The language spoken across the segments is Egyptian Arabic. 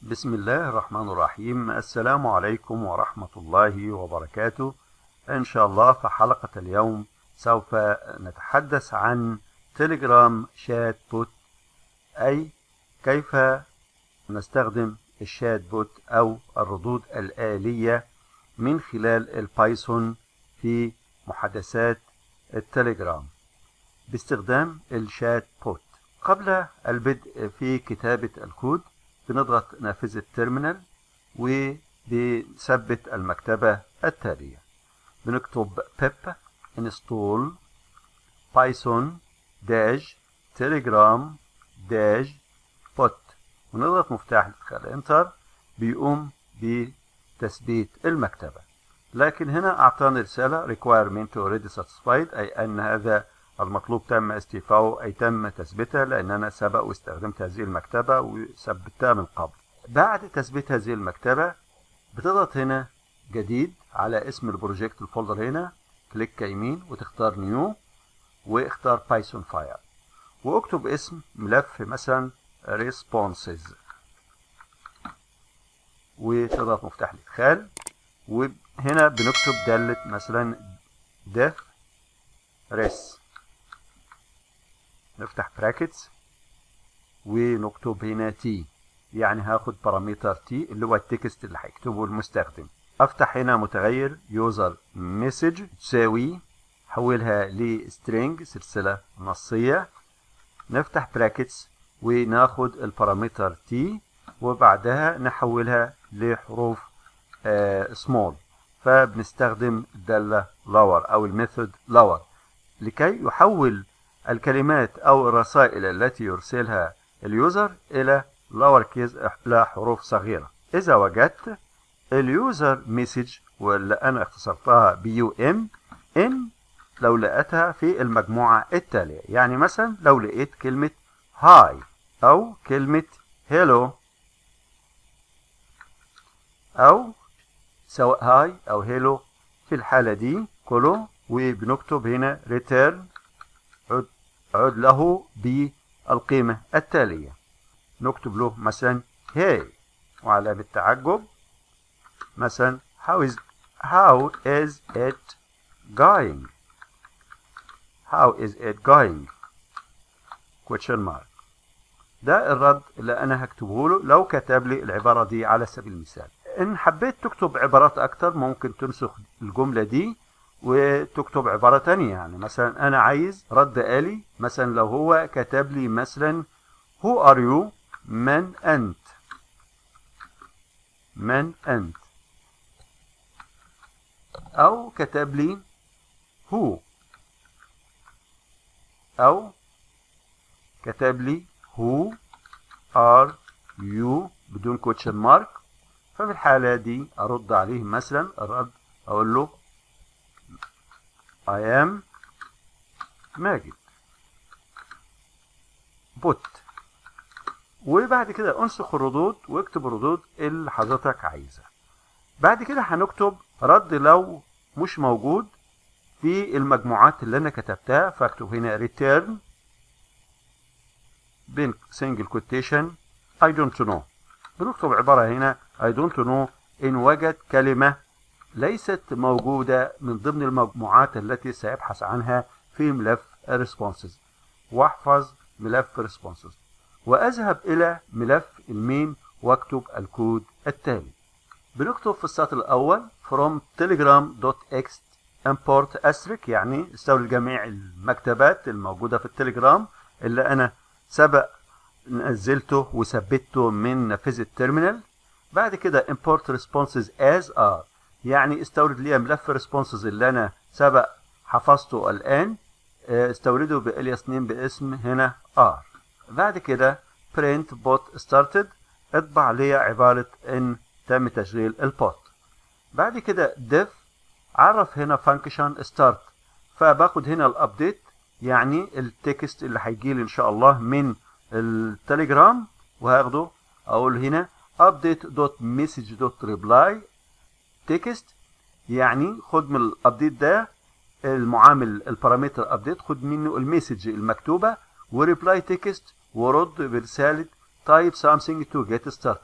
بسم الله الرحمن الرحيم السلام عليكم ورحمة الله وبركاته إن شاء الله في حلقة اليوم سوف نتحدث عن تليجرام شات بوت أي كيف نستخدم الشات بوت أو الردود الآلية من خلال البايثون في محادثات التليجرام باستخدام الشات بوت قبل البدء في كتابة الكود بنضغط نافذة تيرمينال وبنثبت المكتبة التالية بنكتب pip install python dash telegram dash bot ونضغط مفتاح الادخال انتر بيقوم بتثبيت المكتبة لكن هنا اعطاني رسالة requirement already satisfied اي ان هذا المطلوب تم استيفاؤه أي تم تثبيتها لأن أنا سبق واستخدمت هذه المكتبة وثبتها من قبل بعد تثبيت هذه المكتبة بتضغط هنا جديد على اسم البروجكت الفولدر هنا كليك يمين وتختار نيو واختار بايثون فاير واكتب اسم ملف مثلا responses وتضغط مفتاح الادخال وهنا بنكتب دالة مثلا def res نفتح براكتس ونكتب هنا تي يعني هاخد بارامتر تي اللي هو التكست اللي هيكتبه المستخدم افتح هنا متغير يوزر مسج تساوي حولها لسترينج سلسلة نصية نفتح براكتس وناخد البارامتر تي وبعدها نحولها لحروف سمول فبنستخدم الدالة lower او الميثود lower لكي يحول الكلمات أو الرسائل التي يرسلها اليوزر إلى lower كيز إلى حروف صغيرة إذا وجدت اليوزر مسج واللي أنا اختصرتها بيو ام إن لو لقيتها في المجموعة التالية يعني مثلا لو لقيت كلمة هاي أو كلمة هيلو أو سواء هاي أو هيلو في الحالة دي كله وبنكتب هنا return عد, عد له بالقيمة التالية نكتب له مثلا hey وعلامة تعجب مثلا how is how is it going how is it going question mark ده الرد اللي انا هكتبه له لو كتب لي العبارة دي على سبيل المثال ان حبيت تكتب عبارات اكتر ممكن تنسخ الجملة دي وتكتب عبارة تانية يعني مثلا أنا عايز رد آلي مثلا لو هو كتب لي مثلا Who are you من أنت من أنت أو كتب لي Who أو كتب لي Who are you بدون كوتشن مارك ففي الحالة دي أرد عليه مثلا الرد أقول له I am ماجد بوت وبعد كده انسخ الردود واكتب الردود اللي حضرتك عايزها بعد كده هنكتب رد لو مش موجود في المجموعات اللي انا كتبتها فاكتب هنا return بين single quotation I don't know بنكتب عبارة هنا I don't know إن وجد كلمة ليست موجودة من ضمن المجموعات التي سيبحث عنها في ملف responses واحفظ ملف responses وأذهب إلى ملف المين واكتب الكود التالي بنكتب في السطر الأول from telegram.ext import asterisk يعني استولي جميع المكتبات الموجودة في التليجرام اللي أنا سبق نزلته وثبته من نافذة تيرمينال بعد كده import responses as are يعني استورد لي ملف responses اللي انا سبق حفظته الان استورده بالياس نيم باسم هنا r بعد كده print bot started اطبع لي عبارة ان تم تشغيل البوت بعد كده def عرف هنا function start فباخد هنا الابديت يعني التكست اللي هيجي لي ان شاء الله من التليجرام وهاخده اقول هنا update.message.reply تكست يعني خد من الابديت ده المعامل البارامتر ابديت خد منه المسج المكتوبه وريبلاي تكست ورد برساله type something to get started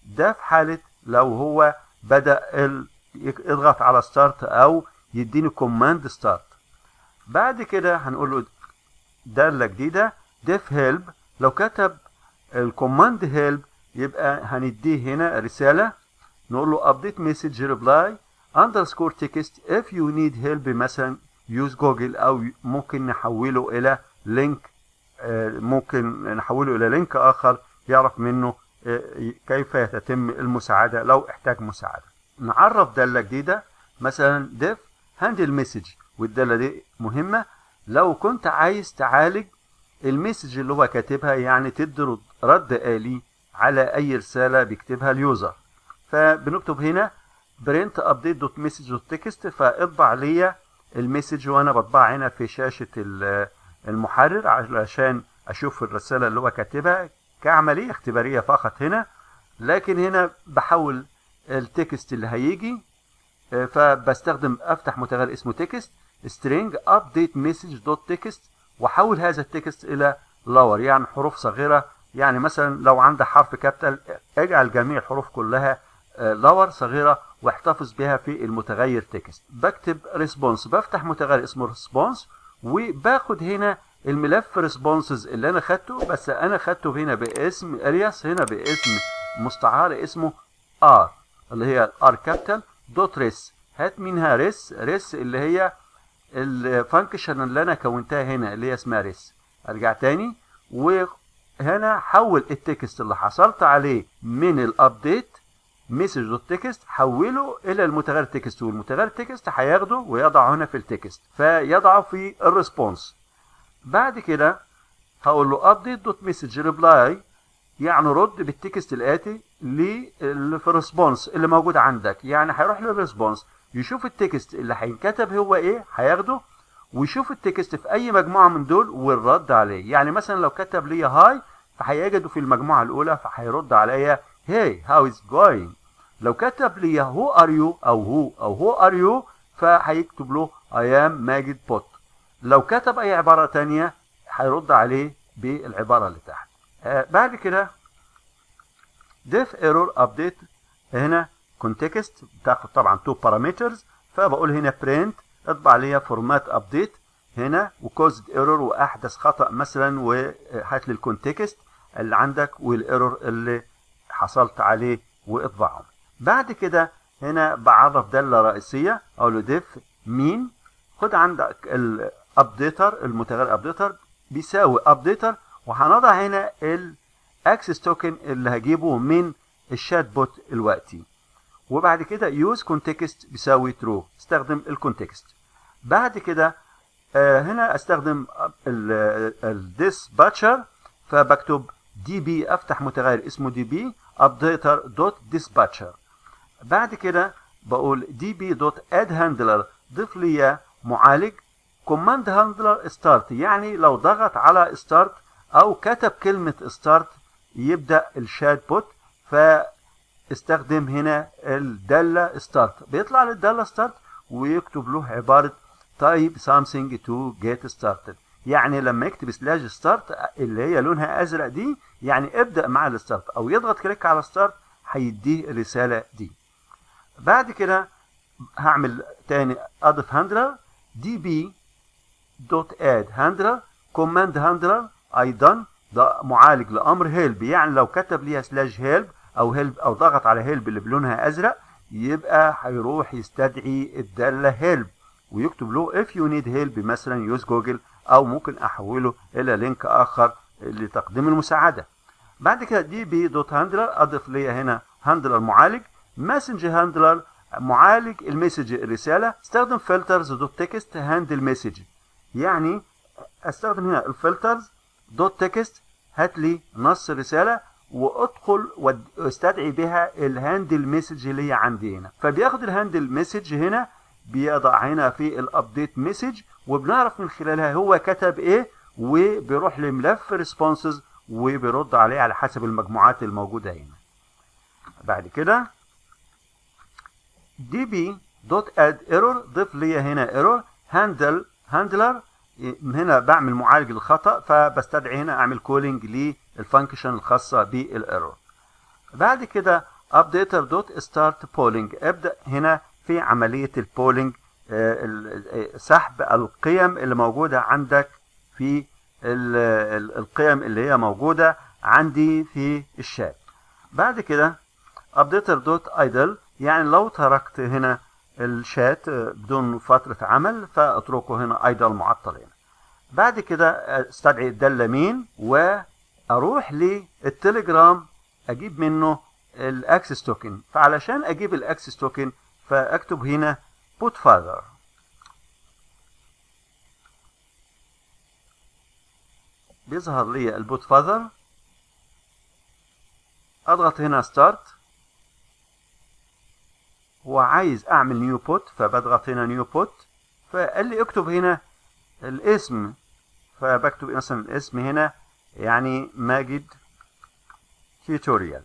ده في حالة لو هو بدأ ال... يضغط على ستارت او يديني كوماند ستارت بعد كده هنقول له دالة جديدة ديف هيلب لو كتب الكوماند هيلب يبقى هنديه هنا رسالة نقول له update message reply underscore text if you need help مثلا use جوجل او ممكن نحوله الى لينك ممكن نحوله الى لينك اخر يعرف منه كيف يتم المساعدة لو احتاج مساعدة نعرف دالة جديدة مثلا ديف هاندل مسج والدالة دي مهمة لو كنت عايز تعالج المسج اللي هو كاتبها يعني تدي رد آلي على أي رسالة بيكتبها اليوزر فبنكتب هنا برنت ابديت دوت مسج دوت تكست فاطبع ليا المسج وانا بطبعها هنا في شاشة المحرر علشان اشوف الرسالة اللي هو كاتبها كعملية اختبارية فقط هنا لكن هنا بحول التكست اللي هيجي فبستخدم افتح متغير اسمه تكست string update message dot text واحول هذا التكست الى لور يعني حروف صغيرة يعني مثلا لو عندك حرف كابيتال اجعل جميع الحروف كلها لور صغيرة واحتفظ بها في المتغير تكست بكتب ريسبونس بفتح متغير اسمه ريسبونس وباخد هنا الملف ريسبونسز اللي انا خدته بس انا خدته هنا باسم الياس هنا باسم مستعار اسمه ار اللي هي ار كابيتال دوت ريس هات منها ريس ريس اللي هي الفانكشن اللي انا كونتها هنا اللي هي اسمها ريس ارجع تاني وهنا حول التكست اللي حصلت عليه من الابديت مسج دوت تكست حوله الى المتغير تكست والمتغير تكست هياخده ويضعه هنا في التكست فيضعه في الريسبونس بعد كده هقول له ابديت دوت مسج ريبلاي يعني رد بالتكست الاتي اللي في الريسبونس اللي موجود عندك يعني هيروح للريسبونس يشوف التكست اللي هينكتب هو ايه هياخده ويشوف التكست في اي مجموعه من دول والرد عليه يعني مثلا لو كتب لي هاي فهيجده في المجموعه الاولى فهيرد عليا هاي هاو از جوينج لو كتب لي هو ار يو او هو او هو ار يو فهيكتب له اي ام ماجد بوت لو كتب اي عباره تانية هيرد عليه بالعباره اللي تحت آه بعد كده ديف ايرور ابديت هنا كونتكست بتاخد طبعا تو بارامترز فبقول هنا برنت اطبع لي فورمات ابديت هنا وكوزد ايرور واحدث خطا مثلا وهات لي الكونتكست اللي عندك والايرور اللي حصلت عليه واطبعهم بعد كده هنا بعرف داله رئيسيه اقول له ديف مين خد عندك الابديتر المتغير ابديتر بيساوي ابديتر وهنضع هنا الاكسس توكن اللي هجيبه من الشات بوت الوقتي وبعد كده يوز كونتكست بيساوي ترو استخدم الكونتكست بعد كده آه هنا استخدم الديسباتشر فبكتب دي بي افتح متغير اسمه دي بي ابديتر دوت ديسباتشر بعد كده بقول دي بي دوت اد هاندلر ضيف لي معالج كوماند هاندلر ستارت يعني لو ضغط على ستارت او كتب كلمه ستارت يبدا الشات بوت فاستخدم هنا الداله ستارت بيطلع للداله ستارت ويكتب له عباره type something to get started يعني لما يكتب سلاش ستارت اللي هي لونها ازرق دي يعني ابدا مع الستارت او يضغط كليك على ستارت هيديه الرساله دي بعد كده هعمل تاني اضف هاندلر دي بي دوت اد هاندلر كوماند هاندلر ايضا ده معالج لامر هيلب يعني لو كتب ليها سلاش هيلب او هيلب او ضغط على هيلب اللي بلونها ازرق يبقى هيروح يستدعي الداله هيلب ويكتب له if you need help مثلا يوز جوجل او ممكن احوله الى لينك اخر لتقديم المساعده بعد كده دي بي دوت هاندلر اضيف لي هنا هاندلر معالج ماسنج هاندلر معالج المسج الرساله استخدم فلترز دوت تكست هاندل مسج يعني استخدم هنا الفلترز دوت تكست هات لي نص رساله وادخل واستدعي بها الهاندل مسج اللي هي عندي هنا فبياخد الهاندل مسج هنا بيضع هنا في الابديت مسج وبنعرف من خلالها هو كتب ايه وبيروح لملف ريسبونسز وبيرد عليه على حسب المجموعات الموجوده هنا بعد كده دي بي دوت اد ايرور ضيف لي هنا ايرور هاندل هاندلر هنا بعمل معالج للخطا فبستدعي هنا اعمل كولينج للفانكشن الخاصه بالايرور بعد كده updater دوت start polling ابدأ هنا في عملية البولينج سحب القيم اللي موجودة عندك في ال ال القيم اللي هي موجودة عندي في الشات بعد كده updater دوت idle يعني لو تركت هنا الشات بدون فترة عمل فاتركه هنا idle معطل هنا بعد كده استدعي الدالة مين واروح للتليجرام اجيب منه الاكسس توكن فعلشان اجيب الاكسس توكن فاكتب هنا put father بيظهر لي البوت فاذر اضغط هنا ستارت وعايز اعمل نيو بوت فبضغط هنا نيو بوت فقال لي اكتب هنا الاسم فبكتب مثلا الاسم هنا يعني ماجد تيوتوريال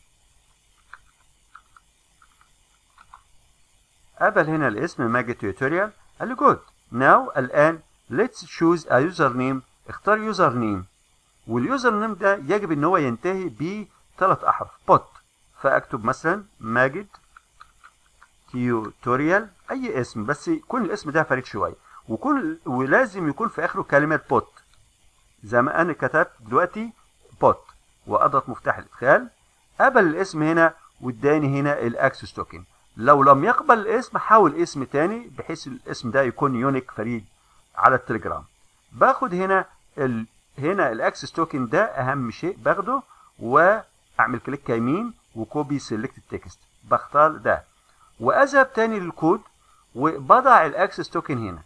قبل هنا الاسم ماجد تيوتوريال قال لي جود ناو الان let's choose a username اختار يوزر نيم واليوزر نيم ده يجب ان هو ينتهي بثلاث احرف بوت فاكتب مثلا ماجد تيوتوريال اي اسم بس يكون الاسم ده فريد شويه وكل ولازم يكون في اخره كلمه بوت زي ما انا كتبت دلوقتي بوت واضغط مفتاح الادخال قبل الاسم هنا واداني هنا الاكسس توكن لو لم يقبل الاسم حاول اسم تاني بحيث الاسم ده يكون يونيك فريد على التليجرام باخد هنا ال... هنا الاكسس توكن ده اهم شيء باخده واعمل كليك يمين وكوبي سيلكت التكست بختار ده واذهب تاني للكود وبضع الاكسس توكن هنا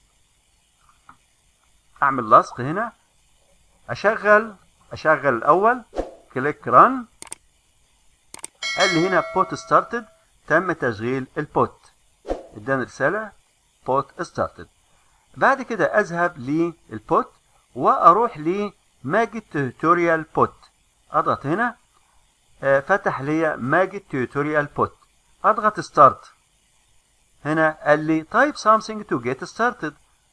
اعمل لصق هنا اشغل اشغل الاول كليك ران قال لي هنا بوت ستارتد تم تشغيل البوت اداني رساله بوت ستارتد بعد كده اذهب للبوت واروح لماجد توتوريال بوت اضغط هنا آه فتح لي ماجد توتوريال بوت اضغط ستارت هنا قال لي type something to get started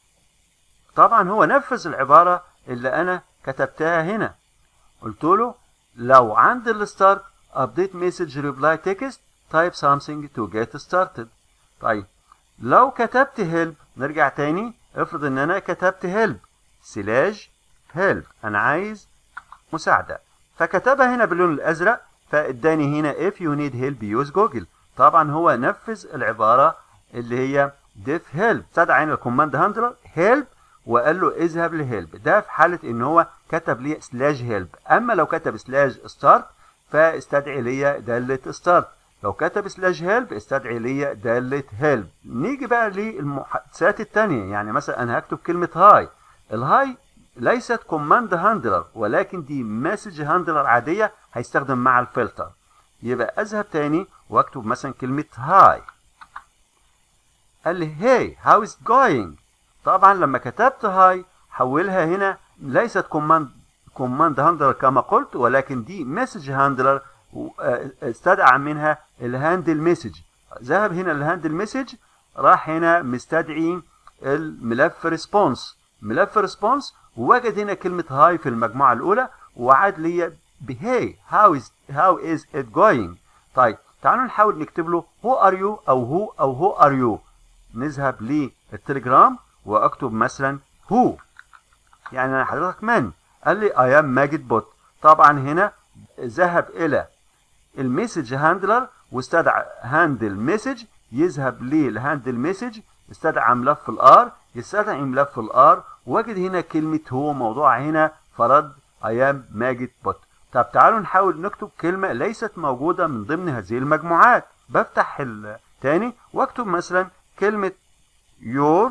طبعا هو نفذ العبارة اللي انا كتبتها هنا قلت له لو عند الستارت update message reply text type something to get started طيب لو كتبت help نرجع تاني افرض ان انا كتبت help سلاش help انا عايز مساعدة فكتبها هنا باللون الازرق فاداني هنا if you need help use google طبعا هو نفذ العبارة اللي هي def help استدعى هنا الكوماند هاندلر help وقال له اذهب لهيلب ده في حالة ان هو كتب لي سلاش هيلب اما لو كتب سلاش ستارت فاستدعي لي دالة ستارت لو كتب سلاش هيلب استدعي لي دالة هيلب نيجي بقى للمحادثات التانية يعني مثلا انا هكتب كلمة هاي الهاي ليست كوماند هاندلر ولكن دي مسج هاندلر عادية هيستخدم مع الفلتر يبقى اذهب تاني واكتب مثلا كلمة هاي قال لي هاي هاو از جوينج طبعا لما كتبت هاي حولها هنا ليست كوماند كوماند هاندلر كما قلت ولكن دي مسج هاندلر استدعى منها الهاندل مسج ذهب هنا الهاندل مسج راح هنا مستدعي الملف ريسبونس ملف ريسبونس ووجد هنا كلمة هاي في المجموعة الأولى وعاد لي بهاي هاو از هاو از ات جوينج طيب تعالوا نحاول نكتب له هو ار يو او هو او هو ار يو نذهب للتليجرام واكتب مثلا هو يعني انا حضرتك من قال لي اي ام ماجد بوت طبعا هنا ذهب الى المسج هاندلر واستدعى هاندل مسج يذهب للهاندل مسج استدعى ملف الار يستدعي ملف الار وجد هنا كلمة هو موضوع هنا فرد اي ام ماجد بوت طب تعالوا نحاول نكتب كلمة ليست موجودة من ضمن هذه المجموعات بفتح التاني واكتب مثلا كلمة your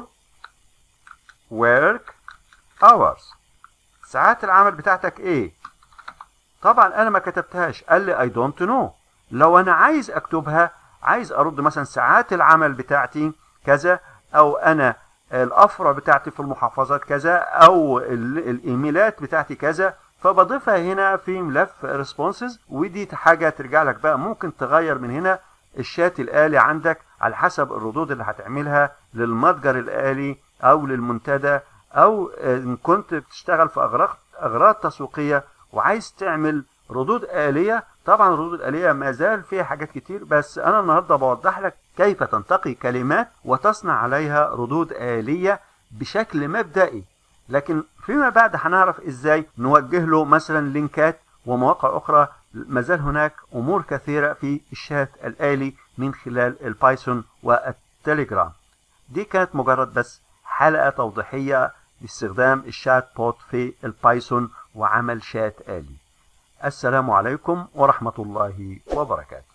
work hours ساعات العمل بتاعتك ايه طبعا انا ما كتبتهاش قال لي I don't know لو انا عايز اكتبها عايز ارد مثلا ساعات العمل بتاعتي كذا او انا الافرع بتاعتي في المحافظات كذا او الايميلات بتاعتي كذا فبضيفها هنا في ملف responses ودي حاجة ترجع لك بقى ممكن تغير من هنا الشات الآلي عندك على حسب الردود اللي هتعملها للمتجر الآلي أو للمنتدى أو إن كنت بتشتغل في أغراض أغراض تسويقية وعايز تعمل ردود آلية طبعا الردود الآلية ما زال فيها حاجات كتير بس أنا النهاردة بوضح لك كيف تنتقي كلمات وتصنع عليها ردود آلية بشكل مبدئي لكن فيما بعد هنعرف ازاي نوجه له مثلا لينكات ومواقع اخرى ما زال هناك امور كثيره في الشات الالي من خلال البايثون والتليجرام دي كانت مجرد بس حلقه توضيحيه لاستخدام الشات بوت في البايثون وعمل شات آلي السلام عليكم ورحمة الله وبركاته